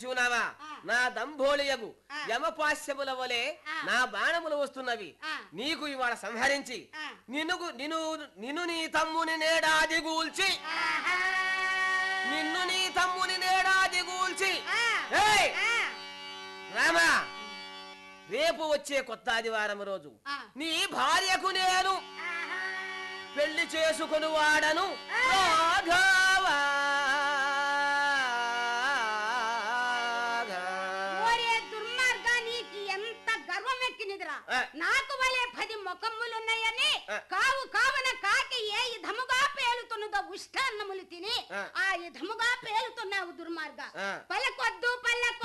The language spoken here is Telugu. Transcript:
చూసి ఉన్నావా ఆ. నా దంభోళియగు ఆ. యమపాశ్యముల వలె ఆ. నా బాణములు వస్తున్నవి ఆ. నీకు ఇవాళ సంహరించి ఆ. నిన్ను నిన్ను నిన్ను నీ తమ్ముని నేడాది గూల్చి ఆహా. నిన్ను నీ తమ్ముని నేడాది గూల్చి ఆ. ఏయ్! ఆ. రామా రేపు వచ్చే కొత్త ఆదివారం రోజు ఆ. నీ భార్యకు నేను ఆహా. పెళ్లి చేసుకుని వాడను ఆ. రాఘవా ఓరే దుర్మార్గా నీకు ఎంత గర్వం ఎక్కినదిరా ఆ. నాకు వలే పది ముఖములున్నాయని ఆ. కావు కావున కాకి ఏ విధముగా పేలుతున్నదో ఉష్టాన్నములు తిని ఆ. ఆ విధముగా పేలుతున్నావు దుర్మార్గ ఆ. పలకొద్దు పల్లకొద్దు